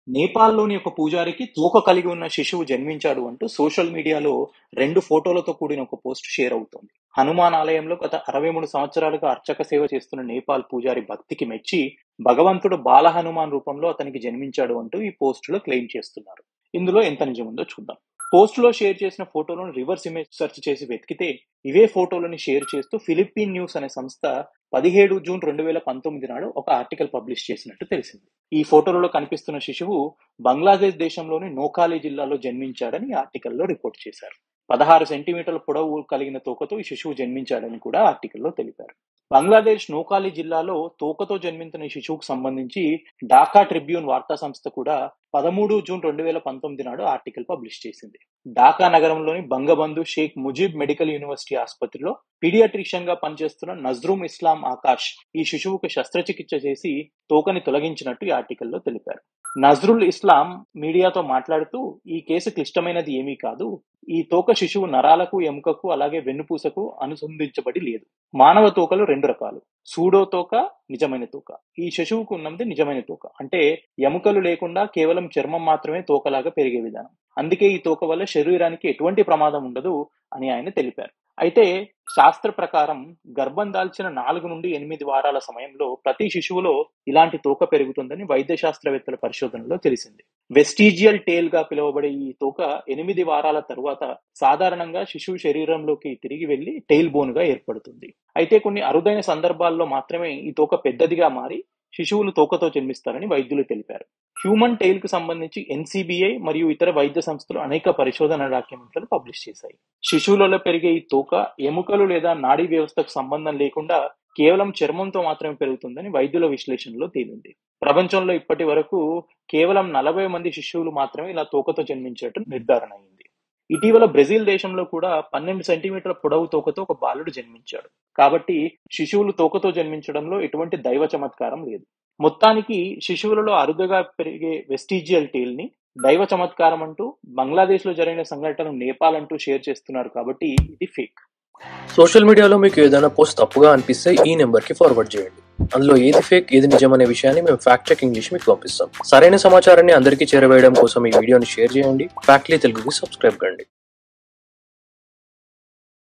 నేపాల్లోని ఒక పూజారికి తోక కలిగి ఉన్న శిశువు జన్మించాడు అంటూ సోషల్ మీడియాలో రెండు ఫోటోలతో కూడిన ఒక పోస్ట్ షేర్ అవుతోంది హనుమాన్ ఆలయంలో గత అరవై మూడు సంవత్సరాలుగా అర్చక సేవ చేస్తున్న నేపాల్ పూజారి భక్తికి మెచ్చి భగవంతుడు బాల హనుమాన్ రూపంలో అతనికి జన్మించాడు అంటూ ఈ పోస్టులో క్లెయిమ్ చేస్తున్నారు ఇందులో ఎంత నిజం ఉందో చూద్దాం పోస్ట్ లో షేర్ చేసిన ఫోటోలను రివర్స్ ఇమేజ్ సెర్చ్ చేసి వెతికితే ఇవే ఫోటోలని షేర్ చేస్తూ ఫిలిప్పీన్ న్యూస్ అనే సంస్థ పదిహేడు జూన్ రెండు వేల పంతొమ్మిది నాడు ఒక ఆర్టికల్ పబ్లిష్ చేసినట్టు తెలిసింది ఈ ఫోటోలలో కనిపిస్తున్న శిశువు బంగ్లాదేశ్ దేశంలోని నోకాలి జిల్లాలో జన్మించాడని ఈ ఆర్టికల్లో రిపోర్ట్ చేశారు పదహారు సెంటీమీటర్ల పొడవు కలిగిన తోకతో ఈ శిశువు జన్మించాడని కూడా ఆర్టికల్లో తెలిపారు బంగ్లాదేశ్ నోకాలి జిల్లాలో తోకతో జన్మించిన ఈ శిశువుకు సంబంధించి ఢాకా ట్రిబ్యూన్ వార్తా సంస్థ కూడా పదమూడు జూన్ రెండు వేల పంతొమ్మిది నాడు ఆర్టికల్ పబ్లిష్ చేసింది ఢాకా నగరంలోని బంగబంధు షేక్ ముజీబ్ మెడికల్ యూనివర్సిటీ ఆసుపత్రిలో పీడియాట్రిషియన్ గా పనిచేస్తున్న నజ్రూమ్ ఇస్లాం ఆకాష్ ఈ శిశువుకు శస్త్రచికిత్స చేసి తోకని తొలగించినట్టు ఈ ఆర్టికల్లో తెలిపారు నజ్రుల్ ఇస్లాం మీడియాతో మాట్లాడుతూ ఈ కేసు క్లిష్టమైనది ఏమీ కాదు ఈ తోక శిశువు నరాలకు ఎముకకు అలాగే వెన్నుపూసకు అనుసంధించబడి లేదు మానవ తోకలు రెండు రకాలు సూడో తోక నిజమైన తోక ఈ శిశువుకు ఉన్నది నిజమైన తోక అంటే ఎముకలు లేకుండా కేవలం చర్మం మాత్రమే తోకలాగా పెరిగే విధానం అందుకే ఈ తోక వల్ల శరీరానికి ఎటువంటి ప్రమాదం ఉండదు అని ఆయన తెలిపారు అయితే శాస్త్ర ప్రకారం గర్భం దాల్చిన నాలుగు నుండి ఎనిమిది వారాల సమయంలో ప్రతి శిశువులో ఇలాంటి తోక పెరుగుతుందని వైద్య శాస్త్రవేత్తల పరిశోధనలో తెలిసింది వెస్టీజియల్ టేల్ గా పిలువబడే ఈ తోక ఎనిమిది వారాల తరువాత సాధారణంగా శిశువు శరీరంలోకి తిరిగి వెళ్లి టెయిల్ బోన్ గా ఏర్పడుతుంది అయితే కొన్ని అరుదైన సందర్భాల్లో మాత్రమే ఈ తోక పెద్దదిగా మారి శిశువులు తోకతో జన్మిస్తారని వైద్యులు తెలిపారు హ్యూమన్ టెయిల్ కు సంబంధించి ఎన్సీబీఐ మరియు ఇతర వైద్య సంస్థలు అనేక పరిశోధన డాక్యుమెంట్లను పబ్లిష్ చేశాయి శిశువులలో పెరిగే ఈ తోక ఎముకలు లేదా నాడీ వ్యవస్థకు సంబంధం లేకుండా కేవలం చర్మంతో మాత్రమే పెరుగుతుందని వైద్యుల విశ్లేషణలో తేలింది ప్రపంచంలో ఇప్పటి వరకు కేవలం నలభై మంది శిశువులు మాత్రమే ఇలా తోకతో జన్మించినట్టు నిర్ధారణ అయింది ఇటీవల బ్రెజిల్ దేశంలో కూడా పన్నెండు సెంటీమీటర్ల పొడవు తోకతో ఒక బాలుడు జన్మించాడు కాబట్టి శిశువులు తోకతో జన్మించడంలో ఎటువంటి దైవ చమత్కారం లేదు మొత్తానికి శిశువులలో అరుదుగా పెరిగే వెస్టీజియల్ టేల్ ని దైవ చమత్కారం అంటూ బంగ్లాదేశ్ లో జరిగిన సంఘటన నేపాల్ అంటూ షేర్ చేస్తున్నారు కాబట్టి ఇది ఫేక్ సోషల్ మీడియాలో మీకు ఏదైనా పోస్ట్ తప్పుగా అనిపిస్తే ఈ నెంబర్కి ఫార్వర్డ్ చేయండి అందులో ఏది ఫేక్ ఏది నిజం అనే విషయాన్ని మేము ఫ్యాక్ట్ చెక్ ఇంగ్లీష్ మీకు పంపిస్తాం సరైన సమాచారాన్ని అందరికీ చేరవేయడం కోసం ఈ వీడియోని షేర్ చేయండి ఫ్యాక్ట్లీ తెలుగుకి సబ్స్క్రైబ్ కండి